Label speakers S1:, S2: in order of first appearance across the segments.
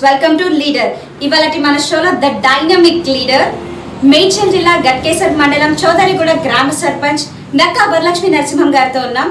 S1: welcome to leader ఇవాళటి మన షోలో the dynamic leader Medchal జిల్లా గట్కేసర్ మండలం చౌదరిగూడ గ్రామ సర్పంచ్ నక్కా వరలక్ష్మి నరసింహం గారితో ఉన్నాం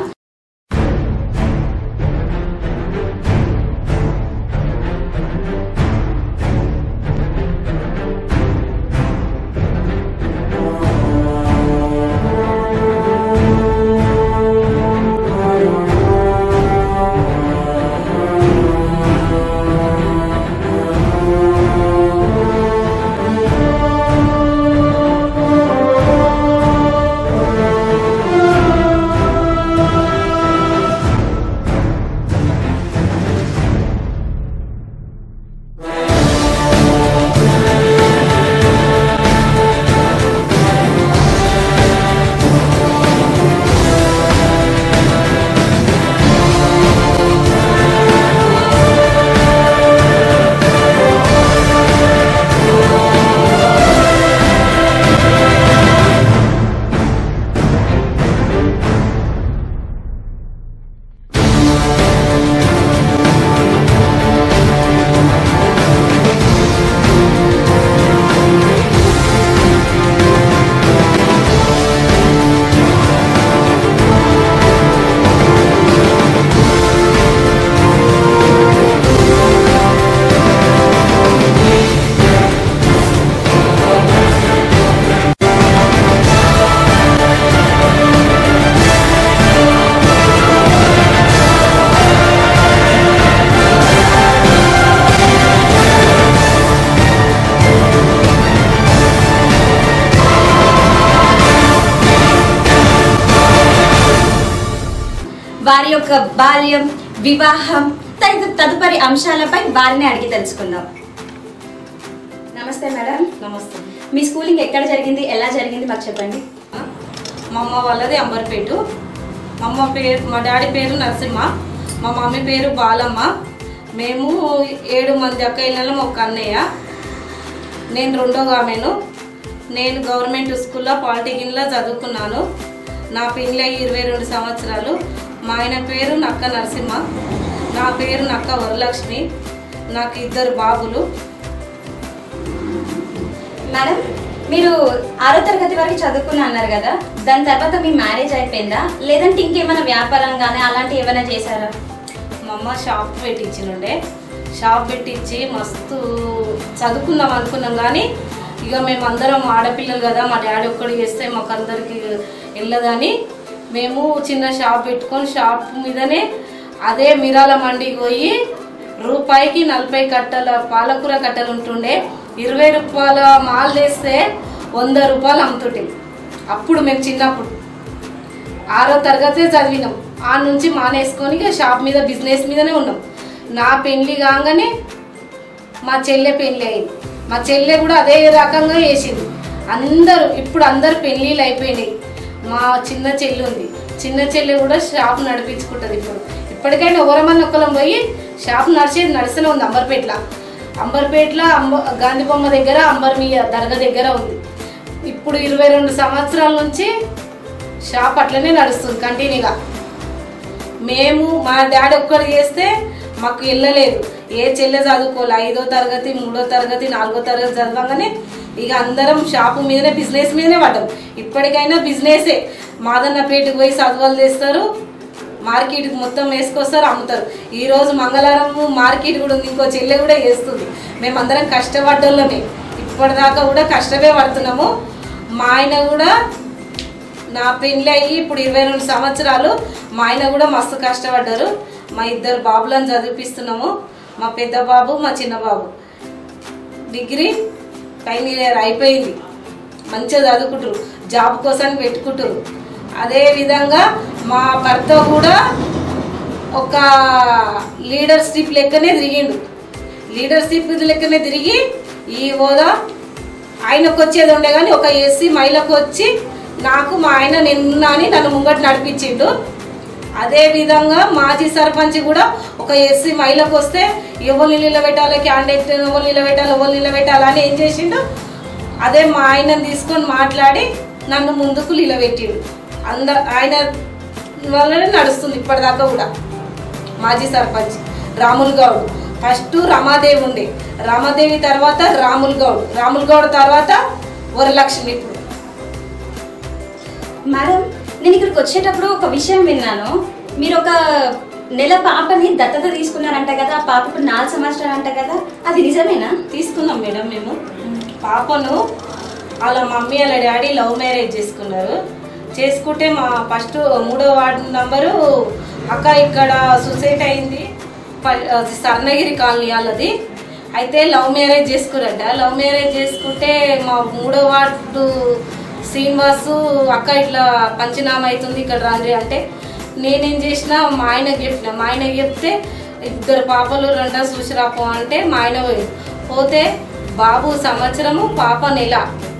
S1: వారి యొక్క బాల్యం వివాహం తదితర తదుపరి అంశాలపై వారిని అడిగి తెలుసుకుందాం నమస్తే మేడం
S2: నమస్తే
S1: మీ స్కూలింగ్ ఎక్కడ జరిగింది ఎలా జరిగింది మాకు చెప్పండి
S2: మా అమ్మ వాళ్ళది అంబర్పేటు మా అమ్మ పేరు మా డాడీ పేరు నరసింహ మా మమ్మీ పేరు బాలమ్మ మేము ఏడు మంది అక్క ఇళ్ళలో ఒక అన్నయ్య నేను రెండో ఆమెను నేను గవర్నమెంట్ స్కూల్లో పాలిటెక్నిక్లో చదువుకున్నాను నా పెళ్ళి అయ్యి ఇరవై రెండు సంవత్సరాలు మా ఆయన పేరు నక్క నరసింహ నా పేరు నక్క వరలక్ష్మి నాకు ఇద్దరు బాబులు
S1: మేడం మీరు ఆరో తరగతి వరకు చదువుకున్నా అన్నారు కదా దాని తర్వాత మీ మ్యారేజ్ అయిపోయిందా లేదంటే ఇంకేమైనా వ్యాపారం కానీ అలాంటివి ఏమైనా చేశారా
S2: మా అమ్మ షాప్ పెట్టించినుండే షాప్ పెట్టించి మస్తు చదువుకుందాం అనుకున్నాం కానీ ఇక మేము అందరం ఆడపిల్లలు కదా మా డాడీ ఒక్కడు చేస్తే మాకు అందరికి వెళ్ళదని మేము చిన్న షాప్ పెట్టుకొని షాప్ మీదనే అదే మిరాల మండికి పోయి రూపాయికి నలభై కట్టల పాలకూర కట్టలు ఉంటుండే ఇరవై రూపాయల మాల్ చేస్తే వంద రూపాయలు అమ్ముతుంటే అప్పుడు మేము చిన్నప్పుడు ఆరో తరగతి చదివినాం ఆ నుంచి మానేసుకొని ఇక షాప్ మీద బిజినెస్ మీదనే ఉన్నాం నా పెళ్లి కాగానే మా చెల్లె పెళ్లి అయింది మా చెల్లె కూడా అదే రకంగా చేసింది అందరూ ఇప్పుడు అందరు పెళ్ళిళ్ళు అయిపోయినాయి మా చిన్న చెల్లి ఉంది చిన్న చెల్లె కూడా షాప్ నడిపించుకుంటుంది ఇప్పుడు ఇప్పటికైనా ఎవరమన్నా ఒకరం పోయి షాప్ నడిచేది నడిస్తూనే ఉంది అంబర్పేటలో అంబర్పేటలో అంబ గాంధీ బొమ్మ దగ్గర అంబర్మియ దర్గా దగ్గర ఉంది ఇప్పుడు ఇరవై రెండు సంవత్సరాల నుంచి షాప్ అట్లనే నడుస్తుంది కంటిన్యూగా మేము మా డాడీ ఒక్కడు చేస్తే మాకు వెళ్ళలేదు ఏ చెల్లె చదువుకోవాలి ఐదో తరగతి మూడో తరగతి నాలుగో తరగతి చదవగానే ఇక అందరం షాపు మీదనే బిజినెస్ మీదనే పడ్డాం ఇప్పటికైనా బిజినెసే మాదన్నపేటకు పోయి చదువులు చేస్తారు మార్కెట్కి మొత్తం వేసుకొస్తారు అమ్ముతారు ఈ రోజు మంగళవారం మార్కెట్ కూడా ఉంది ఇంకో చెల్లె కూడా చేస్తుంది మేమందరం కష్టపడ్డోళ్ళమే ఇప్పటిదాకా కూడా కష్టమే పడుతున్నాము మా ఆయన కూడా నా పెళ్ళి అయ్యి ఇప్పుడు ఇరవై రెండు సంవత్సరాలు మా ఆయన కూడా మస్తు కష్టపడ్డారు మా ఇద్దరు బాబులను చదివిపిస్తున్నాము మా పెద్ద బాబు మా చిన్న బాబు డిగ్రీ ఫైనల్ ఇయర్ అయిపోయింది మంచిగా చదువుకుంటారు జాబ్ కోసం పెట్టుకుంటారు అదే విధంగా మా భర్త కూడా ఒక లీడర్షిప్ లెక్కనే తిరిగిండు లీడర్షిప్ లెక్కనే తిరిగి ఈ హోదా ఆయనకు వచ్చేది ఉండే కానీ ఒక ఎస్సీ మహిళకు వచ్చి నాకు మా ఆయన నిన్న అని నన్ను ముంగట నడిపించిండు అదే విధంగా మాజీ సర్పంచ్ కూడా ఒక ఎస్సీ మహిళకు వస్తే ఎవరు నిలబెట్టాలి క్యాండిడేట్ ఎవరు నిలబెట్టాలి ఎవరు నిలబెట్టాలి అని ఏం చేసిండు అదే మా ఆయనను తీసుకొని మాట్లాడి నన్ను ముందుకు నిలబెట్టిండు అంద ఆయన వల్లనే నడుస్తుంది ఇప్పటిదాకా కూడా మాజీ సర్పంచ్ రాములు గౌడ్ ఫస్ట్ రమాదేవి ఉండే రమాదేవి తర్వాత రాముల్ గౌడ్ రాముల్ గౌడ్ తర్వాత వరలక్ష్మి ఇప్పుడు
S1: మేడం నేను ఇక్కడికి వచ్చేటప్పుడు ఒక విషయం విన్నాను మీరు ఒక నెల పాపని దత్తత తీసుకున్నారంట కదా ఆ పాప ఇప్పుడు నాలుగు సంవత్సరాలు అంట కదా అది నిజమేనా
S2: తీసుకున్నాం మేడం మేము పాపను వాళ్ళ మమ్మీ వాళ్ళ డాడీ లవ్ మ్యారేజ్ చేసుకున్నారు చేసుకుంటే మా ఫస్ట్ మూడో వార్డు నంబరు అక్క ఇక్కడ సూసైడ్ అయింది ప- అది స్వర్ణగిరి కాలనీ వాళ్ళది అయితే లవ్ మ్యారేజ్ చేసుకురంట లవ్ మ్యారేజ్ చేసుకుంటే మా మూడో వార్డు శ్రీనివాసు అక్క ఇట్లా పంచనామా అవుతుంది ఇక్కడ రండి అంటే నేనేం చేసిన మా ఆయనకి చెప్పిన మా ఆయనకి చెప్తే ఇద్దరు పాపలు రెండో చూసిరాపో అంటే మా ఆయన పోయి పోతే బాబు సంవత్సరము పాప నెల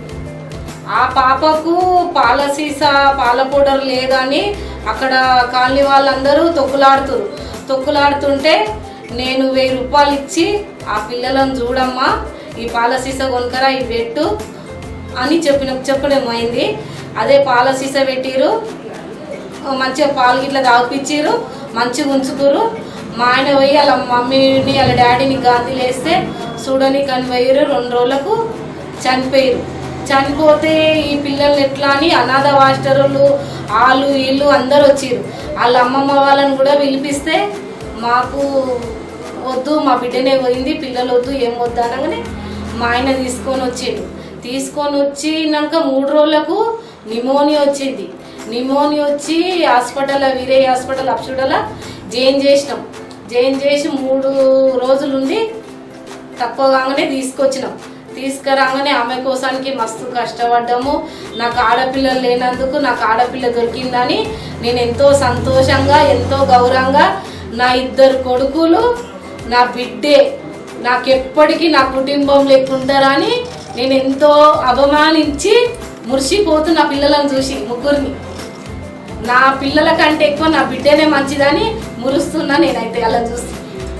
S2: ఆ పాపకు పాల సీసా పాల పౌడర్ లేదని అక్కడ కాలనీ వాళ్ళందరూ తొక్కులాడుతురు తొక్కులాడుతుంటే నేను వెయ్యి రూపాయలు ఇచ్చి ఆ పిల్లలను చూడమ్మా ఈ పాల సీసా కొనుకరా ఇవి పెట్టు అని చెప్పిన చెప్పడం అయింది అదే పాల సీసా పెట్టిరు మంచిగా పాలు గిట్లా తాగిపించారు మంచిగా ఉంచుకురు మా ఆయన పోయి వాళ్ళ మమ్మీని వాళ్ళ డాడీని గాంధీలు వేస్తే చూడని కానీ పోయారు రెండు రోజులకు చనిపోయారు చనిపోతే ఈ పిల్లలు ఎట్లా అని అనాథ మాస్టర్లు వాళ్ళు వీళ్ళు అందరు వచ్చారు వాళ్ళ అమ్మమ్మ వాళ్ళని కూడా పిలిపిస్తే మాకు వద్దు మా బిడ్డనే పోయింది పిల్లలు వద్దు ఏం వద్దు అనగానే మా ఆయన తీసుకొని వచ్చిండు తీసుకొని వచ్చినాక మూడు రోజులకు నిమోనియా వచ్చింది నిమోనియా వచ్చి హాస్పిటల్ వీరే హాస్పిటల్ అప్షుడల జైన్ చేసినాం జైన్ చేసి మూడు రోజులు ఉండి తక్కువ కాగానే తీసుకొచ్చినాం తీసుకురాగానే ఆమె కోసానికి మస్తు కష్టపడ్డాము నాకు ఆడపిల్లలు లేనందుకు నాకు ఆడపిల్ల దొరికిందని నేను ఎంతో సంతోషంగా ఎంతో గౌరవంగా నా ఇద్దరు కొడుకులు నా బిడ్డే నాకెప్పటికీ నా కుటుంబం లేకుంటారా అని నేను ఎంతో అభిమానించి మురిసిపోతూ నా పిల్లలను చూసి ముగ్గురిని నా పిల్లల కంటే ఎక్కువ నా బిడ్డనే మంచిదని మురుస్తున్నా నేనైతే అలా చూసి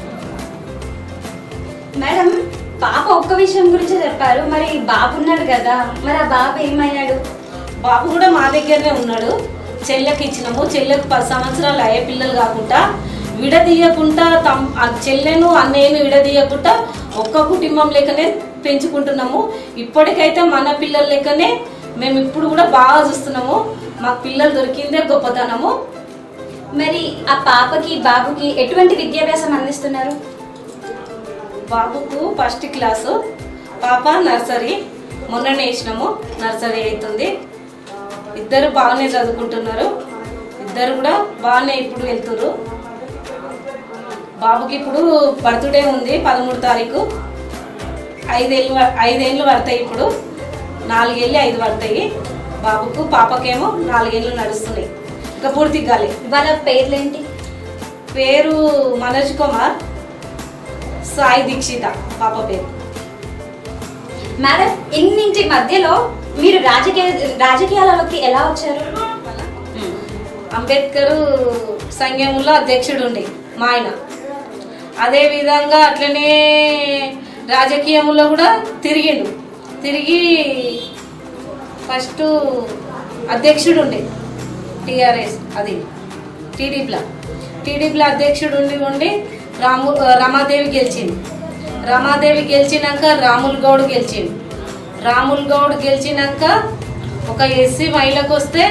S1: మేడం పాప ఒక్క విషయం గురించి చెప్పారు మరి బాబు ఉన్నాడు కదా మరి ఆ బాబు ఏమయ్యాడు
S2: బాబు కూడా మా దగ్గరనే ఉన్నాడు చెల్లెకి ఇచ్చినాము చెల్లెకు పది సంవత్సరాలు అయ్యే పిల్లలు కాకుండా విడదీయకుండా తమ్ ఆ చెల్లెను అన్నయ్యను విడదీయకుండా ఒక్క కుటుంబం లెక్కనే పెంచుకుంటున్నాము ఇప్పటికైతే మన పిల్లల లెక్కనే మేము ఇప్పుడు కూడా బాగా చూస్తున్నాము మాకు పిల్లలు దొరికిందే గొప్పతనము
S1: మరి ఆ పాపకి బాబుకి ఎటువంటి విద్యాభ్యాసం అందిస్తున్నారు
S2: బాబుకు ఫస్ట్ క్లాసు పాప నర్సరీ మొన్ననే వేసినాము నర్సరీ అవుతుంది ఇద్దరు బాగానే చదువుకుంటున్నారు ఇద్దరు కూడా బాగానే ఇప్పుడు వెళ్తున్నారు బాబుకి ఇప్పుడు బర్త్డే ఉంది పదమూడు తారీఖు ఐదేళ్ళు వ- ఐదేళ్ళు పడతాయి ఇప్పుడు నాలుగేళ్ళు ఐదు పడతాయి బాబుకు పాపకేమో నాలుగేళ్ళు నడుస్తున్నాయి ఇంకా పూర్తి కాలే
S1: వాళ్ళ పేర్లేంటి
S2: పేరు మనోజ్ కుమార్ సాయి దీక్షిత పాప పేరు
S1: మేడం ఇన్నింటి మధ్యలో మీరు రాజకీయ రాజకీయాలలోకి ఎలా వచ్చారు
S2: అంబేద్కర్ సంఘంలో అధ్యక్షుడు ఉండే మా ఆయన అదే విధంగా అట్లనే రాజకీయంలో కూడా తిరిగిండు తిరిగి ఫస్ట్ అధ్యక్షుడు ఉండే టిఆర్ఎస్ అది టీడీపీలో టీడీపీలో అధ్యక్షుడు ఉండి ఉండి రాము రమాదేవి గెలిచింది రమాదేవి గెలిచినాక రాముల్ గౌడ్ గెలిచిండు రాముల్ గౌడ్ గెలిచినాక ఒక ఎస్సీ మహిళకు వస్తే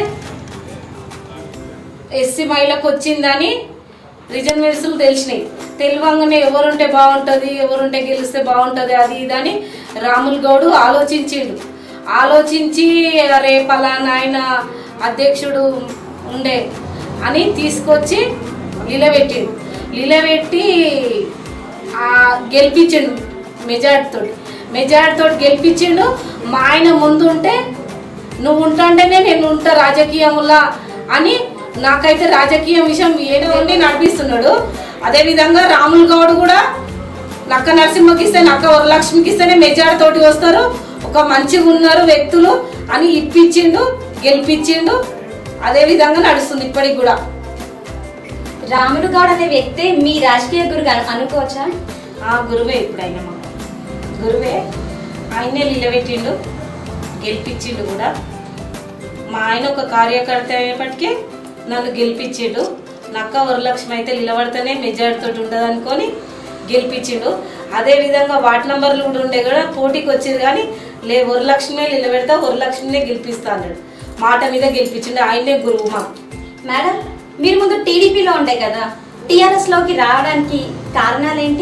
S2: ఎస్సీ మహిళకు వచ్చిందని రిజర్వేషన్లు తెలిసినాయి తెలివంగానే ఎవరుంటే బాగుంటుంది ఎవరుంటే గెలిస్తే బాగుంటుంది అది ఇది అని రాముల్ గౌడ్ ఆలోచించిండు ఆలోచించి రే పలానా ఆయన అధ్యక్షుడు ఉండే అని తీసుకొచ్చి నిలబెట్టిండు నిలబెట్టి ఆ గెలిపించిండు మెజార్టీతో మెజార్టీతో గెలిపించిండు మా ఆయన ముందు ఉంటే నువ్వు ఉంటాంటేనే నేను ఉంటా రాజకీయములా అని నాకైతే రాజకీయ విషయం ఏదో ఉండి నడిపిస్తున్నాడు అదే విధంగా రాముల్ గౌడ్ కూడా నక్క నరసింహకి ఇస్తే నక్క వరలక్ష్మికి ఇస్తేనే మెజార్ తోటి వస్తారు ఒక మంచిగా ఉన్నారు వ్యక్తులు అని ఇప్పించిండు గెలిపించిండు అదే విధంగా నడుస్తుంది ఇప్పటికి కూడా
S1: రాముడు గౌడ్ అనే వ్యక్తే మీ రాజకీయ గురుగా అను- అనుకోవచ్చా
S2: ఆ గురువే ఇప్పుడు ఆయన మాకు గురువే ఆయనే నిలబెట్టిండు గెలిపించిండు కూడా మా ఆయన ఒక కార్యకర్త అయినప్పటికీ నన్ను గెలిపించిండు నక్క వరలక్ష్మి అయితే నిలబడితేనే మెజార్టీ తోటి ఉండదు అనుకొని గెలిపించిండు అదే విధంగా వార్డ్ నంబర్లు కూడా ఉండే కూడా పోటీకి వచ్చేది కానీ లే వరలక్ష్మి నిలబెడతా వరలక్ష్మినే గెలిపిస్తా అన్నాడు మాట మీద గెలిపించిండు ఆయనే గురువు మాకు
S1: మేడం మీరు ముందు టీడీపీలో ఉండే కదా టీఆర్ఎస్ లోకి రావడానికి కారణాలేంటి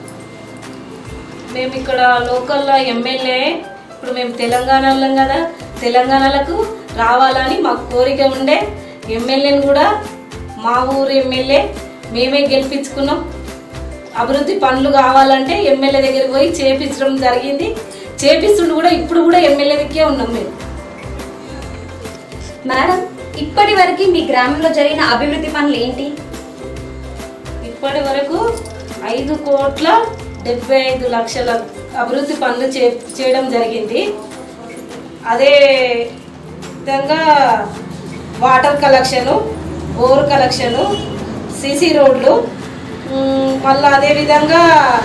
S2: మేము ఇక్కడ లోకల్లో ఎమ్మెల్యే ఇప్పుడు మేము తెలంగాణలో కదా తెలంగాణలకు రావాలని మాకు కోరిక ఉండే ఎమ్మెల్యేని కూడా మా ఊరు ఎమ్మెల్యే మేమే గెలిపించుకున్నాం అభివృద్ధి పనులు కావాలంటే ఎమ్మెల్యే దగ్గరికి పోయి చేపించడం జరిగింది చేపిస్తుండు కూడా ఇప్పుడు కూడా ఎమ్మెల్యే దగ్గరే ఉన్నాం మేము
S1: మేడం ఇప్పటి వరకు మీ గ్రామంలో జరిగిన అభివృద్ధి పనులు ఏంటి
S2: ఇప్పటి వరకు ఐదు కోట్ల డెబ్బై ఐదు లక్షల అభివృద్ధి పనులు చే చేయడం జరిగింది అదే విధంగా water collection bore collection CC రోడ్లు మ్, మళ్ళా అదే విధంగా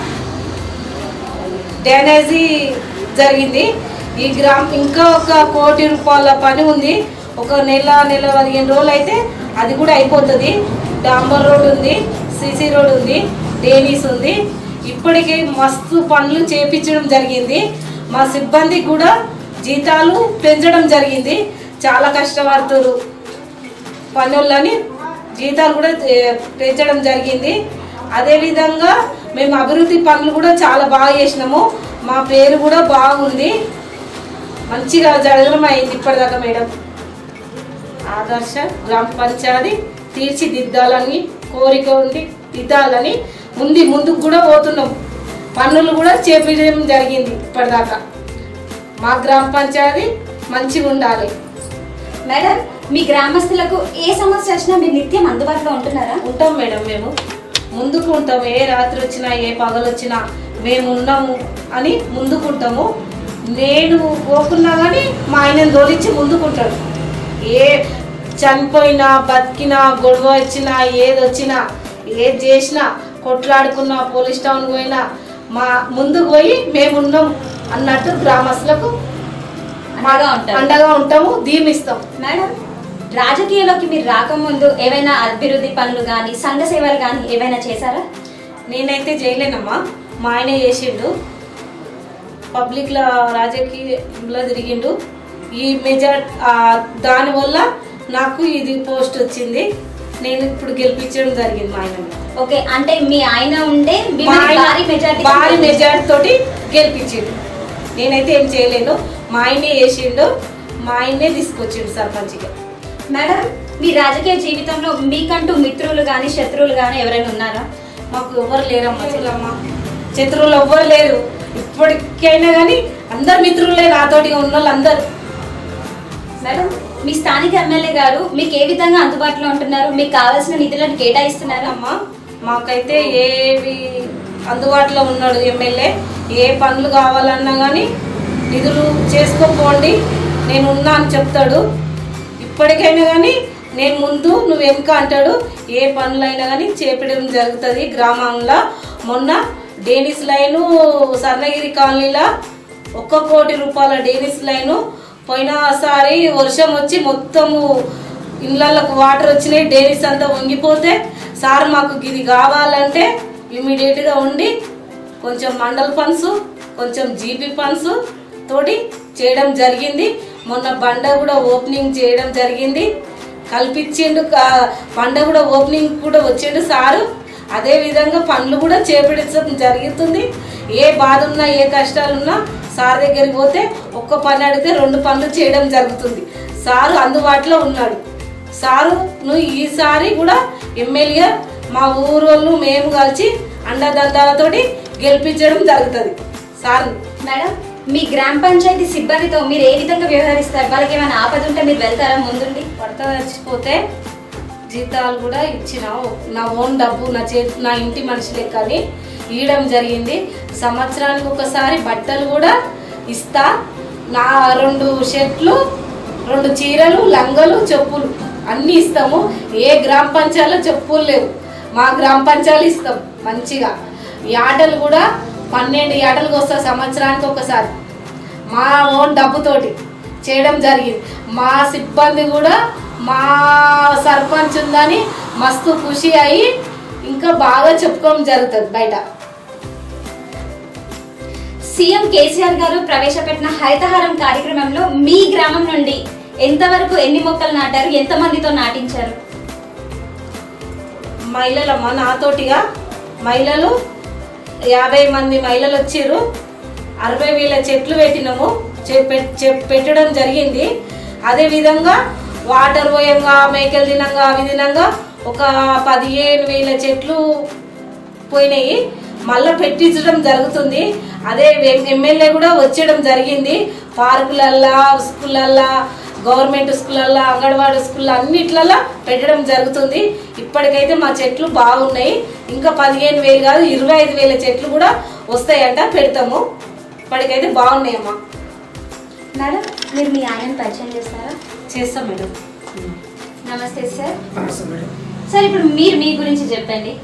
S2: డ్యానేజీ జరిగింది ఈ గ్రామ్ ఇంకా ఒక కోటి రూపాయల పని ఉంది ఒక నెల నెల పదిహేను రోజులు అయితే అది కూడా అయిపోతుంది డాంబర్ రోడ్ ఉంది సీసీ రోడ్ ఉంది డేనీస్ ఉంది ఇప్పటికే మస్తు పనులు చేపించడం జరిగింది మా సిబ్బందికి కూడా జీతాలు పెంచడం జరిగింది చాలా కష్టపడుతున్నారు పనులని జీతాలు కూడా ఏ, పెంచడం జరిగింది అదేవిధంగా మేము అభివృద్ధి పనులు కూడా చాలా బాగా చేసినాము మా పేరు కూడా బాగుంది మంచిగా జరగడం అయింది ఇప్పటిదాకా మేడం ఆదర్శ గ్రామ పంచాయతీ తీర్చిదిద్దాలని కోరిక ఉంది దిద్దాలని ఉంది ముందుకు కూడా పోతున్నాం పనులు కూడా చేపించడం జరిగింది ఇప్పటిదాకా మా గ్రామ పంచాయతీ మంచిగా ఉండాలి
S1: మేడం మీ గ్రామస్తులకు ఏ సమస్య వచ్చినా మీరు నిత్యం అందుబాటులో ఉంటున్నారా
S2: ఉంటాం మేడం మేము ముందుకు ఉంటాం ఏ రాత్రి వచ్చినా ఏ పగలు వచ్చినా మేము ఉన్నాము అని ముందుకుంటాము నేను పోకున్నా కానీ మా ఆయనను తోలిచ్చి ముందుకుంటాడు ఏ చనిపోయినా బతికినా గొడవ వచ్చినా ఏది వచ్చినా ఏది చేసినా కొట్లాడుకున్నా పోలీస్ టౌన్ పోయినా మా ముందుకు పోయి మేము ఉన్నాం అన్నట్టు గ్రామస్తులకు
S1: అండగా ఉంటారు
S2: అండగా ఉంటాము దీమిస్తాం
S1: మేడం రాజకీయాల్లోకి మీరు రాకముందు ఏవైనా అభివృద్ధి పనులు కానీ సంఘ సేవలు కానీ ఏవైనా చేశారా
S2: నేనైతే చేయలేనమ్మా మా ఆయన చేసిండు పబ్లిక్లో రాజకీయంలో తిరిగిండు ఈ మెజార్ దానివల్ల నాకు ఇది పోస్ట్ వచ్చింది నేను ఇప్పుడు గెలిపించడం జరిగింది మా ఆయన
S1: ఓకే అంటే మీ ఆయన ఉండే
S2: మా
S1: మిమ్మల్ని
S2: ఆయన
S1: భారీ మెజారిటీ
S2: భారీ మెజార్టీ తోటి గెలిపించిండు నేనైతే ఏం చేయలేను మా ఆయనే చేసిండు మా ఆయనే తీసుకొచ్చిండు సర్పంచ్గా
S1: మేడం మీ రాజకీయ జీవితంలో మీకంటూ మిత్రులు కానీ శత్రువులు కానీ ఎవరైనా ఉన్నారా
S2: మాకు ఎవరు లేరమ్మా చెల్లమ్మ శత్రువులు ఎవ్వరు లేరు ఇప్పటికైనా కానీ అందరు మిత్రులే నాతోటి ఉన్న వాళ్ళు అందరు
S1: మేడం మీ స్థానిక ఎమ్మెల్యే గారు మీకు ఏ విధంగా అందుబాటులో ఉంటున్నారు మీకు కావాల్సిన నిధులను కేటాయిస్తున్నారా
S2: అమ్మా మాకైతే ఏవి అందుబాటులో ఉన్నాడు ఎమ్మెల్యే ఏ పనులు కావాలన్నా కానీ నిధులు చేసుకోపోండి నేను ఉన్నా అని చెప్తాడు ఇప్పటికైనా కానీ నేను ముందు నువ్వు వెనుక అంటాడు ఏ పనులైనా కానీ చేపడం జరుగుతుంది గ్రామంలో మొన్న డేనిస్ లైను స్వర్ణగిరి కాలనీలో ఒక్క కోటి రూపాయల డేనిస్ లైను పోయినసారి వర్షం వచ్చి మొత్తము ఇళ్ళకు వాటర్ వచ్చినాయి డైరీస్ అంతా వంగిపోతే సార్ మాకు ఇది కావాలంటే ఇమీడియట్గా ఉండి కొంచెం మండల్ ఫండ్స్ కొంచెం జీపీ ఫండ్స్ తోటి చేయడం జరిగింది మొన్న బండ కూడా ఓపెనింగ్ చేయడం జరిగింది కల్పించిండు కా- బండ కూడా ఓపెనింగ్ కూడా వచ్చిండు సారు అదే విధంగా పనులు కూడా చేపడించడం జరుగుతుంది ఏ బాధ ఉన్నా ఏ కష్టాలున్నా సార్ దగ్గరికి పోతే ఒక్క పని అడిగితే రెండు పనులు చేయడం జరుగుతుంది సారు అందుబాటులో ఉన్నాడు సారు నువ్వు ఈసారి కూడా ఎమ్మెల్యే మా ఊరోళ్ళు మేము కలిసి అండదండాలతోటి గెలిపించడం జరుగుతుంది సార్
S1: మేడం మీ గ్రామ పంచాయతీ సిబ్బందితో మీరు ఏ విధంగా వ్యవహరిస్తారు వాళ్ళకి ఏమైనా ఆపద ఉంటే మీరు వెళ్తారా ముందుండి
S2: భర్త చచ్చిపోతే జీతాలు కూడా ఇచ్చిన నా ఓన్ డబ్బు నా చే నా ఇంటి మనిషి లెక్కని ఇవ్వడం జరిగింది సంవత్సరానికి ఒకసారి బట్టలు కూడా ఇస్తా నా రెండు షర్ట్లు రెండు చీరలు లంగలు చెప్పులు అన్నీ ఇస్తాము ఏ గ్రామ పంచాయతీలో చెప్పులు లేవు మా గ్రామ పంచాయతీలు ఇస్తాం మంచిగా ఈ ఆటలు కూడా పన్నెండు ఆటలకు వస్తా సంవత్సరానికి ఒకసారి మా ఓన్ డబ్బుతోటి చేయడం జరిగింది మా సిబ్బంది కూడా మా సర్పంచ్ ఉందని మస్తు ఖుషి అయ్యి ఇంకా బాగా చెప్పుకోవడం జరుగుతుంది బయట
S1: సీఎం కేసీఆర్ గారు ప్రవేశపెట్టిన హరితహారం కార్యక్రమంలో మీ గ్రామం నుండి ఎంతవరకు ఎన్ని మొక్కలు నాటారు ఎంత మందితో నాటించారు
S2: మహిళలమ్మ నాతోటిగా మహిళలు యాభై మంది మహిళలు వచ్చిర్రు అరవై వేల చెట్లు పెట్టినాము చె- పె- చె- పెట్టడం జరిగింది అదే విధంగా వాటర్ పోయంగా మేకలు తినంగా అవి తినంగా ఒక పదిహేను వేల చెట్లు పోయినాయి మళ్ళీ పెట్టించడం జరుగుతుంది అదే ఎం- ఎమ్మెల్యే కూడా వచ్చేయడం జరిగింది పార్కులల్లా స్కూళ్ళల్లా గవర్నమెంట్ స్కూళ్ళల్లో అంగన్వాడీ స్కూల్లో అన్నిట్లలో పెట్టడం జరుగుతుంది ఇప్పటికైతే మా చెట్లు బాగున్నాయి ఇంకా పదిహేను వేలు కాదు ఇరవై ఐదు వేల చెట్లు కూడా వస్తాయంట పెడతాము ఇప్పటికైతే బాగున్నాయమ్మా
S1: మేడం మీరు మీ ఆయన పరిచయం చేస్తారా
S2: చేస్తాం మేడం
S1: నమస్తే సార్
S3: నమస్తే మేడం
S1: సార్ ఇప్పుడు మీరు మీ గురించి చెప్పండి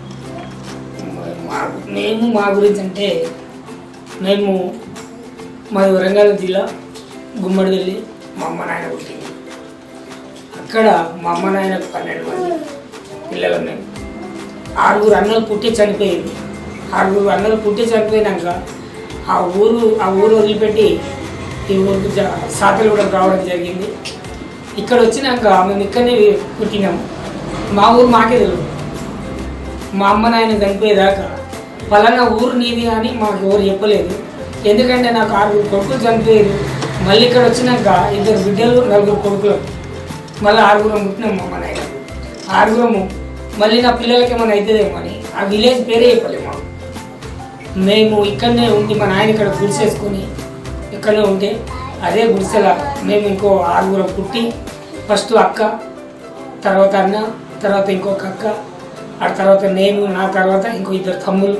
S3: మా మేము మా గురించి అంటే మేము మాది వరంగల్ జిల్లా గుమ్మడివెల్లి మా అమ్మ నాయన పుట్టింది అక్కడ మా అమ్మ నాయనకు పన్నెండు మంది పిల్లలు మేము ఆరుగురు అన్నలు పుట్టి చనిపోయింది ఆరుగురు అన్నలు పుట్టి చనిపోయినాక ఆ ఊరు ఆ ఊరు వదిలిపెట్టి ఈ ఊరికి జ- సాతలగూడెం రావడం జరిగింది ఇక్కడ వచ్చినాక మేము ఇక్కడనే పుట్టినాము మా ఊరు మాకే తెలియదు మా అమ్మ నాయన చనిపోయేదాకా పలానా ఊరు నీది అని మాకు ఎవరు చెప్పలేదు ఎందుకంటే నాకు ఆరుగురు కొడుకులు చనిపోయారు మళ్ళీ ఇక్కడ వచ్చినాక ఇద్దరు బిడ్డలు నలుగురు కొడుకులు మళ్ళీ ఆరుగురం పుట్టినాం మా అమ్మ నాయన ఆరుగురము మళ్ళీ నా పిల్లలకి ఏమైనా అవుతుందేమో అని ఆ విలేజ్ పేరే చెప్పలేము మాకు మేము ఇక్కడనే ఉండి మా నాయన ఇక్కడ గుడిసేసుకొని ఇక్కడనే ఉంటే అదే గుడిసెల మేము ఇంకో ఆరుగురం పుట్టి ఫస్ట్ అక్క తర్వాత అన్న తర్వాత ఇంకొక అక్క ఆ తర్వాత నేను నా తర్వాత ఇంకో ఇద్దరు తమ్ముళ్ళు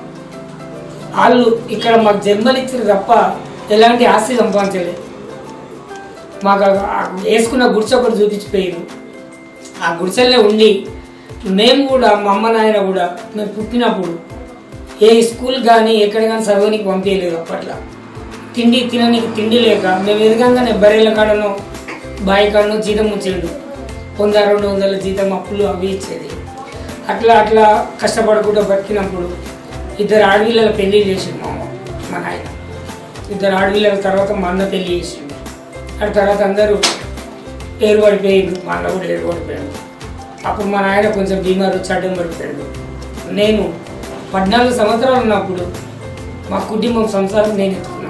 S3: వాళ్ళు ఇక్కడ మాకు జన్మనిచ్చారు తప్ప ఎలాంటి ఆస్తి సంపాదించలేదు మాకు ఆ- ఆ వేసుకున్న గుడిసె ఒకటి చూపించిపోయారు ఆ గుడిసెల్లో ఉండి మేము కూడా మా అమ్మ నాయన కూడా మేము పుట్టినప్పుడు ఏ స్కూల్ కానీ ఎక్కడ కానీ చదవనికి పంపించలేదు అప్పట్లో తిండి తినడానికి తిండి లేక మేము ఎదగంగానే బర్రెల కాడనో బాయి కాడనో జీతం వచ్చేడు వంద రెండు వందల జీతం అప్పులు అవి ఇచ్చేది అట్లా అట్లా కష్టపడకుండా బతికినప్పుడు ఇద్దరు ఆడపిల్లల పెళ్లి చేసిండు మా అమ్మ మా నాయన ఇద్దరు ఆడపిల్లల తర్వాత మా అన్న పెళ్లి చేసిండు ఆ తర్వాత అందరూ ఏరు పడిపోయిండు మా అన్న కూడా ఏరు పడిపోయాడు అప్పుడు మా నాయన కొంచెం బీమారు వచ్చి అడ్డం పడిపోయాడు నేను పద్నాలుగు సంవత్సరాలు ఉన్నప్పుడు మా కుటుంబం సంసారం నేను ఎత్తుకున్నాను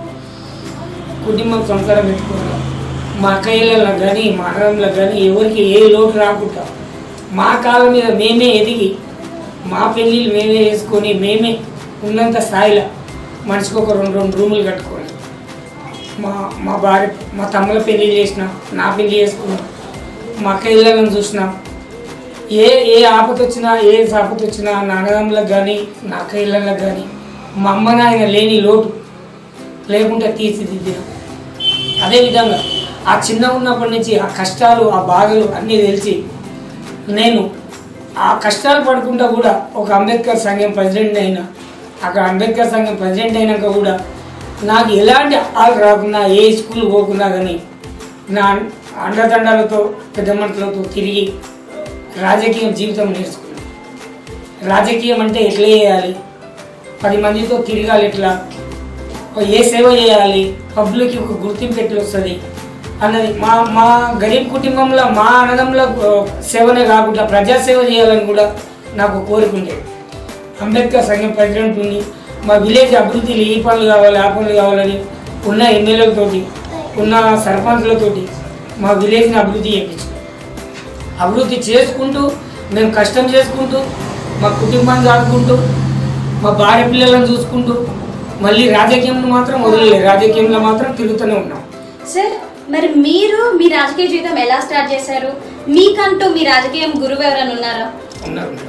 S3: కుటుంబం సంసారం ఎత్తుకున్నాను మా అక్కయ్యలలో కానీ మా అన్నలో కానీ ఎవరికి ఏ లోటు రాకుండా మా కాళ్ళ మీద మేమే ఎదిగి మా పెళ్ళిళ్ళు మేమే వేసుకొని మేమే ఉన్నంత స్థాయిలో మనిషికి ఒక రెండు రెండు రూములు కట్టుకొని మా మా భార్య మా తమ్ముల పెళ్లి చేసిన నా పెళ్లి చేసుకున్నా మా అక్క ఇళ్ళని చూసిన ఏ ఏ ఆపత వచ్చినా ఏ ఆపత వచ్చినా నా అన్నదమ్ములకు కానీ నా అక్క ఇళ్ళకి కానీ మా అమ్మ నాయన లేని లోటు లేకుండా తీర్చిదిద్దిన అదేవిధంగా ఆ చిన్న ఉన్నప్పటి నుంచి ఆ కష్టాలు ఆ బాధలు అన్నీ తెలిసి నేను ఆ కష్టాలు పడుకుంటా కూడా ఒక అంబేద్కర్ సంఘం ప్రెసిడెంట్ అయినా అక్కడ అంబేద్కర్ సంఘం ప్రెసిడెంట్ అయినాక కూడా నాకు ఎలాంటి ఆలు రాకుండా ఏ స్కూల్ పోకున్నా కానీ నా అండదండాలతో పెద్ద మనుషులతో తిరిగి రాజకీయ జీవితం నేర్చుకున్నాను రాజకీయం అంటే ఎట్లా చేయాలి పది మందితో తిరగాలి ఎట్లా ఏ సేవ చేయాలి పబ్లిక్ ఒక గుర్తింపు ఎట్లా వస్తుంది అన్నది మా మా గరీబ్ కుటుంబంలో మా అన్నదంలో ఆ, సేవనే కాకుండా ప్రజాసేవ చేయాలని కూడా నాకు కోరిక ఉండేది అంబేద్కర్ సంఘం ప్రెసిడెంట్ ఉంది మా విలేజ్ అభివృద్ధిలో ఈ పనులు కావాలి ఆ పనులు కావాలని ఉన్న ఎమ్మెల్యేలతోటి ఉన్న సర్పంచ్లతోటి మా విలేజ్ని అభివృద్ధి చేయించాం అభివృద్ధి చేసుకుంటూ మేము కష్టం చేసుకుంటూ మా కుటుంబాన్ని సాదుకుంటూ మా భార్య పిల్లలను చూసుకుంటూ మళ్ళీ రాజకీయంలో మాత్రం వదిలేదు రాజకీయంలో మాత్రం తిరుగుతూనే ఉన్నాం
S1: సార్ మరి మీరు మీ రాజకీయ జీవితం ఎలా స్టార్ట్ చేశారు మీకంటూ మీ రాజకీయం గురువు ఎవరైనా ఉన్నారా
S3: ఉన్నారు మేడం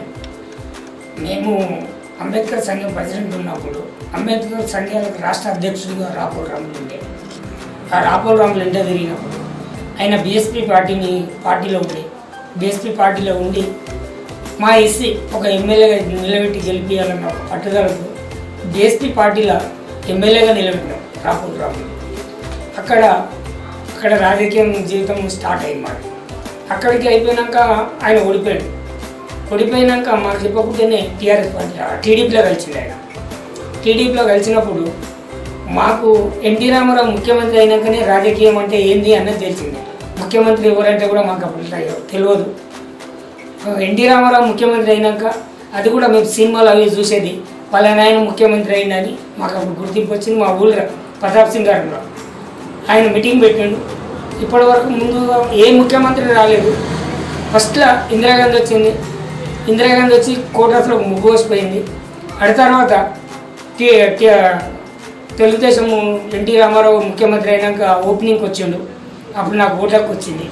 S3: మేము అంబేద్కర్ సంఘం ప్రెసిడెంట్ ఉన్నప్పుడు అంబేద్కర్ సంఘాలకు రాష్ట్ర అధ్యక్షుడిగా రాపూర్ రాములు ఉండే ఆ రాపూర్ రాములు ఎంట తిరిగినప్పుడు ఆయన బీఎస్పీ పార్టీని పార్టీలో ఉండి బీఎస్పీ పార్టీలో ఉండి మా ఎస్సీ ఒక ఎమ్మెల్యేగా నిలబెట్టి గెలిపించాలన్న ఒక పట్టుదలతో బీఎస్పీ పార్టీలో ఎమ్మెల్యేగా నిలబెట్టినాం రాపూర్ రాములు అక్కడ అక్కడ రాజకీయం జీవితం స్టార్ట్ అయింది మాట అక్కడికి అయిపోయినాక ఆయన ఓడిపోయాడు ఓడిపోయినాక మాకు చెప్పకుండానే టీఆర్ఎస్ పార్టీ టీడీపీలో కలిసింది ఆయన టీడీపీలో కలిసినప్పుడు మాకు ఎన్టీ రామారావు ముఖ్యమంత్రి అయినాకనే రాజకీయం అంటే ఏంది అన్నది తెలిసింది ముఖ్యమంత్రి ఎవరంటే కూడా మాకు అప్పుడు తెలియదు ఎన్టీ రామారావు ముఖ్యమంత్రి అయినాక అది కూడా మేము సినిమాలు అవి చూసేది పలానా ఆయన ముఖ్యమంత్రి అయిందని మాకు అప్పుడు గుర్తింపు వచ్చింది మా ఊళ్ళో ప్రతాప్ సింగ్ గారు ఆయన మీటింగ్ పెట్టిండు ఇప్పటి వరకు ముందుగా ఏ ముఖ్యమంత్రి రాలేదు ఫస్ట్లో ఇందిరాగాంధీ వచ్చింది ఇందిరాగాంధీ వచ్చి కోటర్స్లో ముగ్గు వచ్చిపోయింది ఆ తర్వాత tea tea- Telugu Desam NT Ramarao ముఖ్యమంత్రి అయినాక ఓపెనింగ్కి వచ్చిండు అప్పుడు నాకు ఓట్లకు వచ్చింది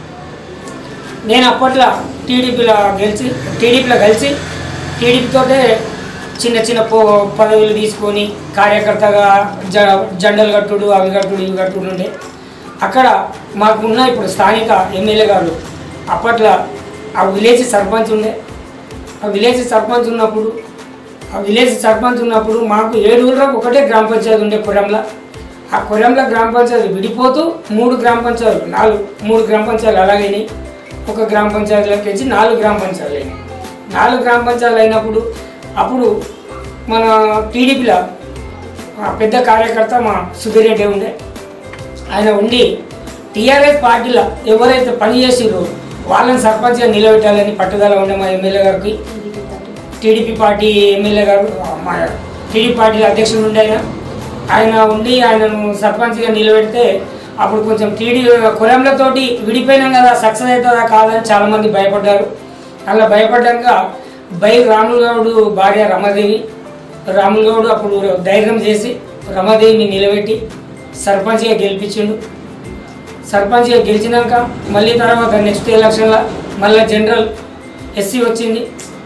S3: నేను అప్పట్లో టీడీపీలో గెలిచి టీడీపీలో కలిసి టీడీపీతోటే చిన్న చిన్న పో పదవులు తీసుకొని కార్యకర్తగా జ జెండలు కట్టుడు అవి కట్టుడు ఇవి కట్టుడు ఉండే అక్కడ మాకున్న ఇప్పుడు స్థానిక ఎమ్మెల్యే గారు అప్పట్లో ఆ విలేజ్ సర్పంచ్ ఉండే ఆ విలేజ్ సర్పంచ్ ఉన్నప్పుడు ఆ విలేజ్ సర్పంచ్ ఉన్నప్పుడు మాకు ఏడు ఊళ్ళకు ఒకటే గ్రామ పంచాయతీ ఉండే కురంలో ఆ కురంలో గ్రామ పంచాయతీ విడిపోతూ మూడు గ్రామ పంచాయతీలు నాలుగు మూడు గ్రామ పంచాయతీలు అలాగైనాయి ఒక గ్రామ పంచాయతీలోకి వచ్చి నాలుగు గ్రామ పంచాయతీలు అయినాయి నాలుగు గ్రామ పంచాయతీలు అయినప్పుడు అప్పుడు మన టీడీపీలో పెద్ద కార్యకర్త మా సుధీర్ రెడ్డి ఉండే ఆయన ఉండి టీఆర్ఎస్ పార్టీలో ఎవరైతే పని చేసిరో వాళ్ళని సర్పంచ్గా నిలబెట్టాలని పట్టుదల ఉండే మా ఎమ్మెల్యే గారికి టీడీపీ పార్టీ ఎమ్మెల్యే గారు మా టీడీపీ పార్టీ అధ్యక్షుడు ఉండే ఆయన ఆయన ఉండి ఆయనను సర్పంచ్గా నిలబెడితే అప్పుడు కొంచెం టీడీ కులంలతోటి విడిపోయినాం కదా సక్సెస్ అవుతుందా కాదని చాలామంది భయపడ్డారు అలా భయపడ్డాక బై రాములు గౌడు భార్య రమాదేవి రాములు గౌడు అప్పుడు ధైర్యం చేసి రమాదేవిని నిలబెట్టి సర్పంచ్గా గెలిపించిండు సర్పంచ్గా గెలిచినాక మళ్ళీ తర్వాత నెక్స్ట్ ఎలక్షన్లో మళ్ళీ జనరల్ ఎస్సీ వచ్చింది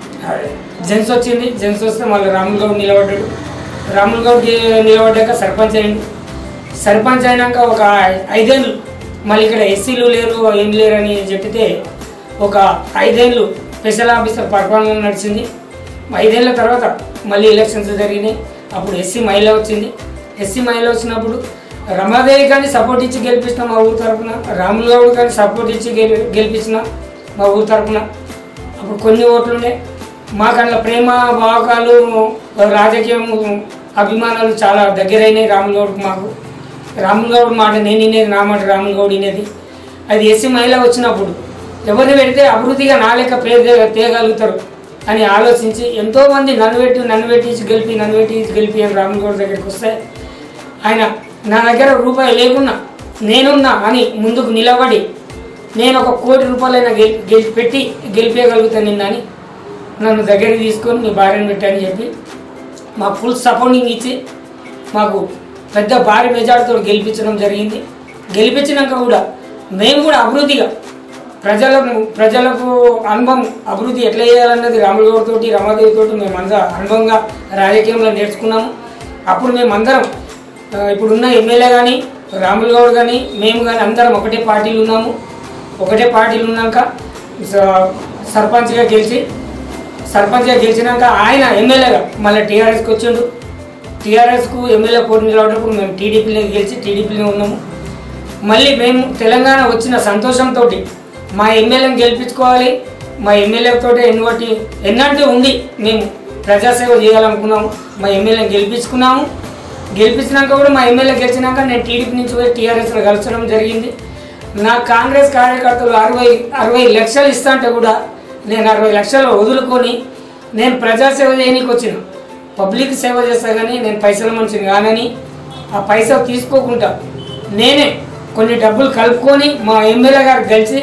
S3: జెంట్స్ వచ్చింది జెంట్స్ వస్తే మళ్ళీ రాముల్ గౌడ్ నిలబడ్డాడు రాముల్ గౌడ్ ని- నిలబడ్డాక సర్పంచ్ అయింది సర్పంచ్ అయినాక ఒక ఐదేళ్ళు మళ్ళీ ఇక్కడ ఎస్సీలు లేరు ఏం లేరు అని చెప్తే ఒక ఐదేళ్ళు స్పెషల్ ఆఫీసర్ పరిపాలన నడిచింది ఐదేళ్ల తర్వాత మళ్ళీ ఎలక్షన్స్ జరిగినాయి అప్పుడు ఎస్సీ మహిళ వచ్చింది ఎస్సీ మహిళ వచ్చినప్పుడు రమాదేవి కానీ సపోర్ట్ ఇచ్చి గెలిపించిన మా ఊరు తరపున రాములు గౌడ్ కానీ సపోర్ట్ ఇచ్చి గెలి గెలిపించిన మా ఊరు తరపున అప్పుడు కొన్ని ఓట్లుండే మాకు అందులో ప్రేమ భావకాలు రాజకీయం అభిమానాలు చాలా దగ్గరైనాయి రాములు గౌడ్కి మాకు రాములు గౌడ్ మాట నేను వినేది నా మాట రాములు గౌడ్ వినేది అది ఎస్సీ మహిళ వచ్చినప్పుడు ఎవరిని పెడితే అభివృద్ధిగా నా లెక్క పేరు తే- తేగలుగుతారు అని ఆలోచించి ఎంతోమంది నన్ను పెట్టి నన్ను పెట్టించి గెలిపి నన్ను పెట్టించి గెలిపి అని రాములు గౌడ్ దగ్గరికి వస్తే ఆయన నా దగ్గర రూపాయి లేకున్నా నేనున్నా అని ముందుకు నిలబడి నేను ఒక కోటి రూపాయలైనా గెలి గెలి పెట్టి గెలిపేయగలుగుతాను నిన్న అని నన్ను దగ్గరికి తీసుకొని నీ భార్యను పెట్టని చెప్పి మా ఫుల్ సపోర్టింగ్ ఇచ్చి మాకు పెద్ద భారీ మెజార్టీతో గెలిపించడం జరిగింది గెలిపించినాక కూడా మేము కూడా అభివృద్ధిగా ప్రజలకు ప్రజలకు అనుభవం అభివృద్ధి ఎట్లా చేయాలన్నది రాముల తోటి రమాదేవి తోటి మేము అందరం అనుభవంగా రాజకీయంలో నేర్చుకున్నాము అప్పుడు మేము అందరం ఆ, ఇప్పుడున్న ఎమ్మెల్యే కానీ రాములు గౌడ్ కానీ మేము కానీ అందరం ఒకటే పార్టీలు ఉన్నాము ఒకటే పార్టీలు ఉన్నాక స- సర్పంచ్గా గెలిచి సర్పంచ్గా గెలిచినాక ఆయన ఎమ్మెల్యేగా మళ్ళీ టీఆర్ఎస్కి వచ్చిండు టీఆర్ఎస్కు ఎమ్మెల్యే పోటీ నిలబడినప్పుడు మేము టీడీపీలో గెలిచి టీడీపీలో ఉన్నాము మళ్ళీ మేము తెలంగాణ వచ్చిన సంతోషంతో మా ఎమ్మెల్యేని గెలిపించుకోవాలి మా ఎమ్మెల్యేతో ఎన్నుబట్టి ఎన్నంటే ఉంది మేము ప్రజాసేవ చేయాలనుకున్నాము మా ఎమ్మెల్యేని గెలిపించుకున్నాము గెలిపించినాక కూడా మా ఎమ్మెల్యే గెలిచినాక నేను టీడీపీ నుంచి పోయి టీఆర్ఎస్లో కలచడం జరిగింది నా కాంగ్రెస్ కార్యకర్తలు అరవై అరవై లక్షలు ఇస్తా అంటే కూడా నేను అరవై లక్షలు వదులుకొని నేను ప్రజాసేవ చేయనీకి వచ్చిన పబ్లిక్ సేవ చేస్తా కానీ నేను పైసల మనిషిని కానని ఆ పైసలు తీసుకోకుండా నేనే కొన్ని డబ్బులు కలుపుకొని మా ఎమ్మెల్యే గారు కలిసి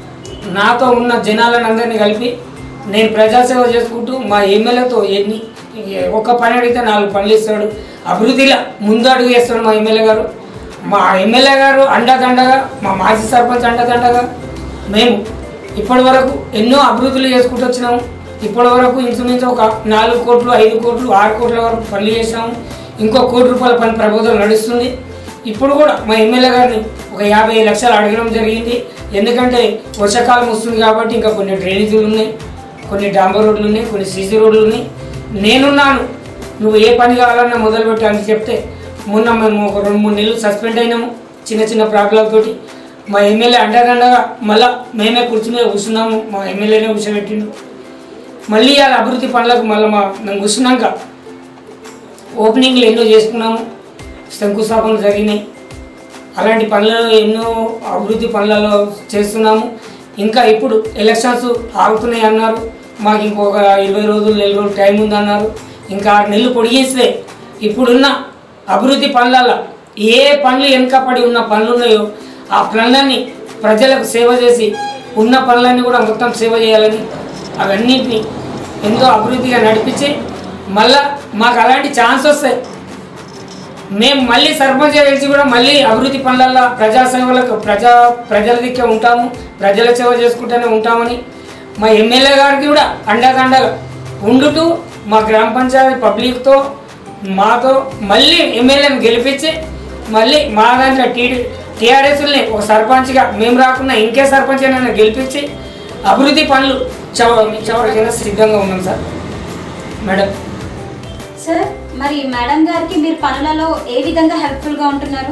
S3: నాతో ఉన్న జనాలను అందరినీ కలిపి నేను ప్రజాసేవ చేసుకుంటూ మా ఎమ్మెల్యేతో ఎన్ని ఒక్క పని అడిగితే నాలుగు పనులు ఇస్తాడు అభివృద్ధిలో ముందు అడుగు వేస్తాడు మా ఎమ్మెల్యే గారు మా ఎమ్మెల్యే గారు అండదండగా మా మాజీ సర్పంచ్ అండదండగా మేము ఇప్పటి వరకు ఎన్నో అభివృద్ధులు చేసుకుంటూ వచ్చినాము ఇప్పటి వరకు ఇంచుమించు ఒక నాలుగు కోట్లు ఐదు కోట్లు ఆరు కోట్ల వరకు పనులు చేసినాము ఇంకో కోటి రూపాయల పని ప్రభుత్వం నడుస్తుంది ఇప్పుడు కూడా మా ఎమ్మెల్యే గారిని ఒక యాభై లక్షలు అడగడం జరిగింది ఎందుకంటే వర్షాకాలం వస్తుంది కాబట్టి ఇంకా కొన్ని డ్రైనేజీలు ఉన్నాయి కొన్ని డాంబర్ రోడ్లు ఉన్నాయి కొన్ని సీసీ రోడ్లు ఉన్నాయి నేనున్నాను నువ్వు ఏ పని కావాలన్నా మొదలుపెట్టు అని చెప్తే మొన్న మేము ఒక రెండు మూడు నెలలు సస్పెండ్ అయినాము చిన్న చిన్న ప్రాబ్లంతోటి మా ఎమ్మెల్యే అండదండగా మళ్ళా మేమే కూర్చుని మీద కూర్చున్నాము మా ఎమ్మెల్యేనే కూర్చోబెట్టిండు మళ్ళీ ఆ అభివృద్ధి పనులకు మళ్ళీ మా మేము కూర్చున్నాక ఓపెనింగ్లు ఎన్నో చేసుకున్నాము శంకుస్థాపనలు జరిగినాయి అలాంటి పనులలో ఎన్నో అభివృద్ధి పనులలో చేస్తున్నాము ఇంకా ఇప్పుడు ఎలక్షన్స్ ఆగుతున్నాయి అన్నారు మాకు ఇంకొక ఇరవై రోజులు నెల రోజులు టైం ఉందన్నారు ఇంకా ఆరు నెలలు పొడిగిస్తే ఇప్పుడున్న అభివృద్ధి పనులలో ఏ పనులు వెనుకపడి ఉన్న పనులు ఉన్నాయో ఆ పనులన్నీ ప్రజలకు సేవ చేసి ఉన్న పనులన్నీ కూడా మొత్తం సేవ చేయాలని అవన్నింటినీ ఎంతో అభివృద్ధిగా నడిపించి మళ్ళా మాకు అలాంటి ఛాన్స్ వస్తాయి మేము మళ్ళీ సర్పంచ్ గెలిచి కూడా మళ్ళీ అభివృద్ధి పనులలో ప్రజా సేవలకు ప్రజా ప్రజల దిక్కే ఉంటాము ప్రజల సేవ చేసుకుంటూనే ఉంటామని మా ఎమ్మెల్యే గారికి కూడా అండదండగా ఉండుతూ మా గ్రామ పంచాయతీ పబ్లిక్తో మాతో మళ్ళీ ఎమ్మెల్యేని గెలిపించి మళ్ళీ మా దాంట్లో టీడీ టీఆర్ఎస్ని ఒక సర్పంచ్గా మేము రాకుండా ఇంకే సర్పంచ్ అయినా గెలిపించి అభివృద్ధి పనులు చవ చవరికైనా సిద్ధంగా ఉన్నాం సార్ మేడం
S1: సార్ మరి మేడం గారికి మీరు పనులలో ఏ విధంగా హెల్ప్ఫుల్ గా ఉంటున్నారు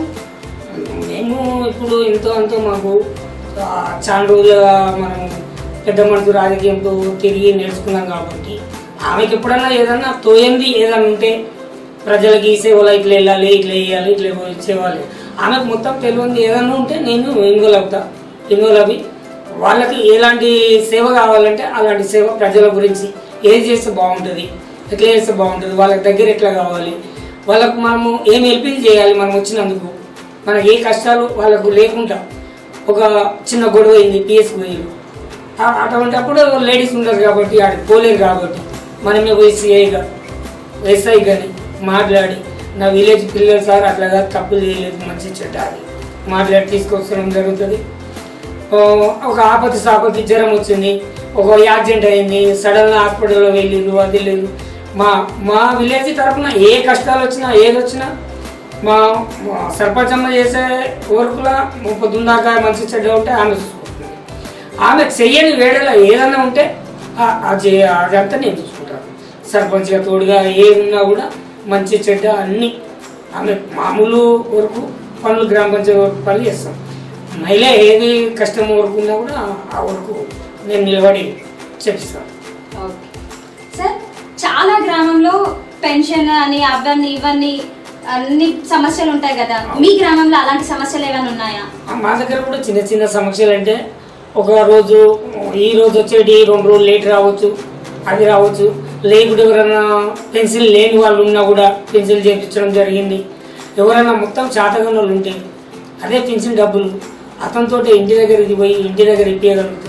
S3: మేము ఇప్పుడు ఎంతో అంతో మాకు ఆ, చాలా రోజులుగా మనం పెద్ద మనుషు రాజకీయంతో తిరిగి నేర్చుకున్నాం కాబట్టి ఆమెకి ఎప్పుడన్నా ఏదన్నా తోయంది ఏదన్నా ఉంటే ప్రజలకి ఈ సేవలు ఇట్లా వెళ్ళాలి ఇట్లా వేయాలి ఇట్లా ఇచ్చేవాలి ఆమెకు మొత్తం తెలియంది ఏదన్నా ఉంటే నేను ఇన్వాల్వ్ అవుతా ఇన్వాల్వ్ అవి వాళ్ళకి ఎలాంటి సేవ కావాలంటే అలాంటి సేవ ప్రజల గురించి ఏది చేస్తే బాగుంటుంది ఎట్లా చేస్తే బాగుంటుంది వాళ్ళకి దగ్గర ఎట్లా కావాలి వాళ్ళకు మనము ఏం హెల్పింగ్ చేయాలి మనం వచ్చినందుకు మనకి ఏ కష్టాలు వాళ్ళకు లేకుండా ఒక చిన్న గొడవ అయింది పిఎస్కి పోయారు ఆ- అటువంటిప్పుడు లేడీస్ ఉండరు కాబట్టి ఆడికి పోలేరు కాబట్టి మనమే పోయి సిఐగా ఎస్ఐ కానీ మాట్లాడి నా విలేజ్ పిల్లలు సార్ అట్లా కాదు తప్పులు చేయలేదు మంచి చెడ్డ అది మాట్లాడి తీసుకొచ్చడం జరుగుతుంది ఓ, ఒక ఆపత్తి సాపత్తి జ్వరం వచ్చింది ఒక యాక్సిడెంట్ అయింది సడన్ హాస్పిటల్లో వెళ్ళిండు అది లేదు మా మా విలేజ్ తరఫున ఏ కష్టాలు వచ్చినా ఏది వచ్చినా మా మా సర్పంచ్ అమ్మ చేసే వర్క్లో పొద్దున్నాక మంచి చెడ్డ ఉంటే ఆమె చూసుకుంటుంది ఆమె చెయ్యని వేళలో ఏదైనా ఉంటే ఆ- ఆ చే- అదంతా నేను చూసుకుంటాను సర్పంచ్గా తోడుగా ఏమున్నా కూడా మంచి చెడ్డ అన్నీ ఆమె మామూలు వరకు పనులు గ్రామ పంచాయతీ వరకు పనులు చేస్తాం మహిళ ఏది కష్టం వరకు ఉన్నా కూడా ఆ వరకు నేను నిలబడి చెప్పిస్తాను
S1: ఓకే సార్ చాలా గ్రామంలో పెన్షన్ అని అవన్నీ ఇవన్నీ అన్ని సమస్యలు ఉంటాయి కదా మీ గ్రామంలో అలాంటి సమస్యలు ఏమైనా ఉన్నాయా
S3: మా దగ్గర కూడా చిన్న చిన్న సమస్యలు అంటే ఒక రోజు ఈ రోజు వచ్చేటి రెండు రోజులు లేట్ రావచ్చు అది రావచ్చు లేకుంటే ఎవరైనా పెన్సిల్ లేని వాళ్ళు ఉన్నా కూడా పెన్సిల్ చేయించడం జరిగింది ఎవరైనా మొత్తం చాతగాని వాళ్ళు ఉంటే అదే పెన్సిల్ డబ్బులు అతనితో ఇంటి దగ్గరికి పోయి ఇంటి దగ్గర ఇప్పించగలుగుతాం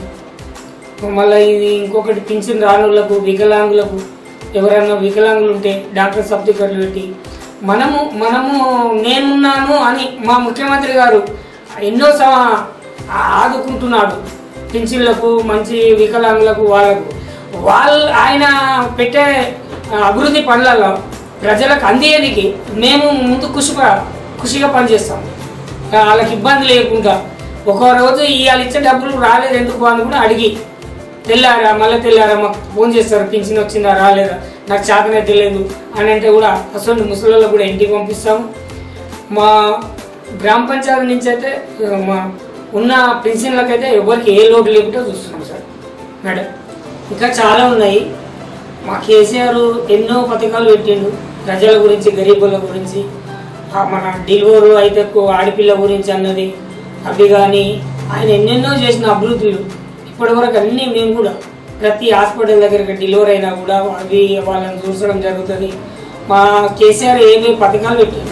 S3: మళ్ళీ ఇది ఇంకొకటి పింఛన్ రాని వాళ్ళకు వికలాంగులకు ఎవరైనా వికలాంగులు ఉంటే డాక్టర్ సర్టిఫికెట్లు పెట్టి మనము మనము నేనున్నాను అని మా ముఖ్యమంత్రి గారు ఎన్నో సమ- ఆదుకుంటున్నాడు పింఛన్లకు మంచి వికలాంగులకు వాళ్ళకు వాళ్ళు ఆయన పెట్టే అభివృద్ధి పనులలో ప్రజలకు అందేయడానికి మేము ముందు కృషిగా కృషిగా పనిచేస్తాం వాళ్ళకి ఇబ్బంది లేకుండా ఒక రోజు ఇవాళ ఇచ్చే డబ్బులు రాలేదు ఎందుకు అని కూడా అడిగి తెల్లారా మళ్ళీ తెల్లారా మాకు ఫోన్ చేస్తారు పింఛన్ వచ్చిందా రాలేదా నాకు చేతనే తెలియదు అని అంటే కూడా అసలు ముసలిలో కూడా ఇంటికి పంపిస్తాము మా గ్రామ పంచాయతీ నుంచి అయితే ఆ, మా ఉన్న పెన్షన్లకైతే ఎవరికి ఏ లోటు లేకుండా చూస్తున్నాం సార్ మేడం ఇంకా చాలా ఉన్నాయి మా కేసీఆర్ ఎన్నో పథకాలు పెట్టిండు ప్రజల గురించి గరీబుల గురించి ఆ మన డెలివరీ అయితే కో- ఆడపిల్ల గురించి అన్నది అవి కానీ ఆయన ఎన్నెన్నో చేసిన అభివృద్ధులు ఇప్పటివరకు అన్నీ మేము కూడా ప్రతి హాస్పిటల్ దగ్గరికి డెలివరీ అయినా కూడా అవి వాళ్ళని చూసడం జరుగుతుంది మా కేసీఆర్ ఏమేమి పథకాలు పెట్టిండు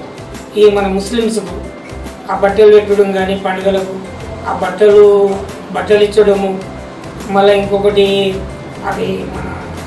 S3: ఈ మన ముస్లిమ్స్కు ఆ బట్టలు పెట్టడం కానీ పండుగలకు ఆ బట్టలు బట్టలు ఇచ్చడము మళ్ళీ ఇంకొకటి అవి మన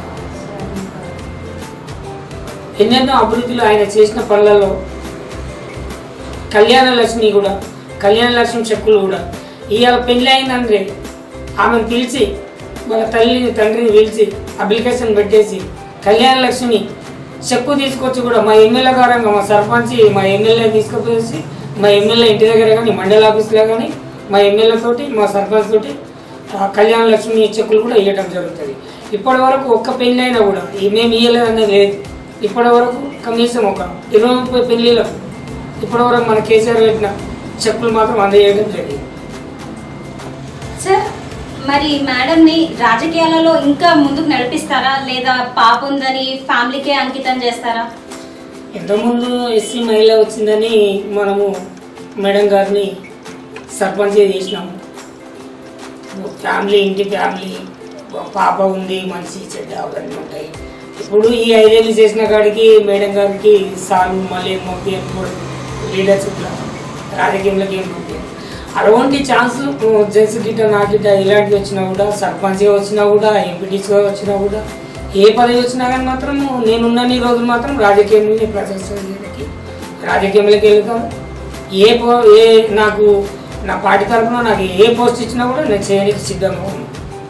S3: ఎన్నెన్నో అభివృద్ధులు ఆయన చేసిన పనులలో కళ్యాణ లక్ష్మి కూడా కళ్యాణ లక్ష్మి చెక్కులు కూడా ఇవాళ పెళ్ళి అయిందంటే ఆమెను పిలిచి వాళ్ళ తల్లిని తండ్రిని పిలిచి అప్లికేషన్ పెట్టేసి కళ్యాణ లక్ష్మి చెక్కు తీసుకొచ్చి కూడా మా ఎమ్మెల్యే గారంగా మా సర్పంచ్ మా ఎమ్మెల్యే తీసుకుపోయేసి మా ఎమ్మెల్యే ఇంటి దగ్గర కానీ మండల ఆఫీస్లో కానీ మా ఎమ్మెల్యే తోటి మా సర్పంచ్ తోటి ఆ కళ్యాణ లక్ష్మి చెక్కులు కూడా ఇవ్వడం జరుగుతుంది ఇప్పటి వరకు ఒక్క పెళ్ళి అయినా కూడా ఈ మేము ఇవ్వలేదు అనేది లేదు ఇప్పటి వరకు కనీసం ఒక ఇరవై ముప్పై పెళ్ళిళ్ళకు ఇప్పటి వరకు మన కేసీఆర్ పెట్టిన చెక్కులు మాత్రం అందజేయడం జరిగింది
S1: సార్ మరి మేడం ని రాజకీయాలలో ఇంకా ముందుకు నడిపిస్తారా లేదా పాప ఉందని ఫ్యామిలీకే అంకితం చేస్తారా
S3: ఇంతకుముందు ఎస్సీ మహిళ వచ్చిందని మనము మేడం గారిని సర్పంచ్ చేసినాము ఫ్యామిలీ ఇంటి ఫ్యామిలీ పాప ఉంది మనిషి చెడ్డ అవన్నీ ఉంటాయి ఇప్పుడు ఈ ఐదేళ్ళు చేసిన కాడికి మేడం గారికి సార్లు మళ్ళీ ఏం పంపించకూడదు లీడర్స్ ఇట్లా రాజకీయంలోకి ఏం పంపించారు అటువంటి ఛాన్స్ జెంట్స్ గిట్ట నా గిట్ట ఇలాంటివి వచ్చినా కూడా సర్పంచ్గా వచ్చినా కూడా ఎంపీటీస్గా వచ్చినా కూడా ఏ పదవి వచ్చినా కానీ మాత్రం నేనున్నన్ని రోజులు మాత్రం రాజకీయంలో ప్రజాస్వామ్యానికి రాజకీయంలోకి వెళ్తాను ఏ పో ఏ నాకు నా పార్టీ తరఫున నాకు ఏ పోస్ట్ ఇచ్చినా కూడా నేను చేయడానికి సిద్ధంగా ఉన్నాను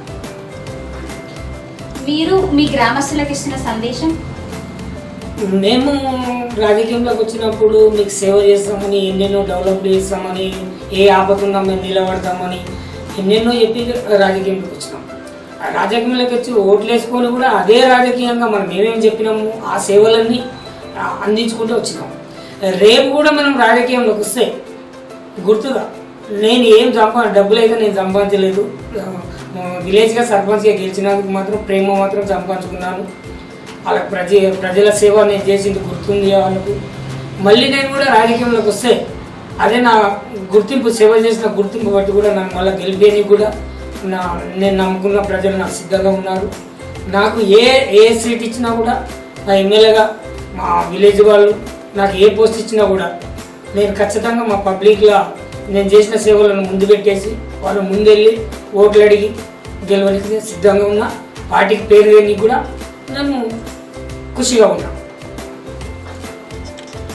S1: మీరు మీ గ్రామస్తులకు ఇస్తున్న సందేశం
S3: మేము రాజకీయంలోకి వచ్చినప్పుడు మీకు సేవ చేస్తామని ఎన్నెన్నో డెవలప్ చేస్తామని ఏ ఆపతున్నా మేము నిలబడతామని ఎన్నెన్నో చెప్పి రాజకీయంలోకి వచ్చినాం ఆ రాజకీయంలోకి వచ్చి ఓట్లు వేసుకొని కూడా అదే రాజకీయంగా మనం ఏమేమి చెప్పినాము ఆ సేవలన్నీ ఆ, అందించుకుంటూ వచ్చినాం రేపు కూడా మనం రాజకీయంలోకి వస్తే గుర్తుగా నేను ఏం సంపా డబ్బులు అయితే నేను సంపాదించలేదు ఆ, విలేజ్గా సర్పంచ్గా గెలిచినందుకు మాత్రం ప్రేమ మాత్రం సంపాదించుకున్నాను వాళ్ళకి ప్రజ ప్రజల సేవ నేను చేసింది గుర్తుంది వాళ్ళకు మళ్ళీ నేను కూడా రాజకీయంలోకి వస్తే అదే నా గుర్తింపు సేవ చేసిన గుర్తింపు బట్టి కూడా నన్ను మళ్ళీ గెలిపేది కూడా నా నేను నమ్ముకున్న ప్రజలు నాకు సిద్ధంగా ఉన్నారు నాకు ఏ ఏ సీట్ ఇచ్చినా కూడా నా ఎమ్మెల్యేగా మా విలేజ్ వాళ్ళు నాకు ఏ పోస్ట్ ఇచ్చినా కూడా నేను ఖచ్చితంగా మా పబ్లిక్లో నేను చేసిన సేవలను ముందు పెట్టేసి వాళ్ళు ముందెళ్ళి ఓట్లు అడిగి గెలవడానికి నేను సిద్ధంగా ఉన్నా పార్టీకి పేరు వేయడానికి కూడా నేను ఖుషిగా ఉన్నా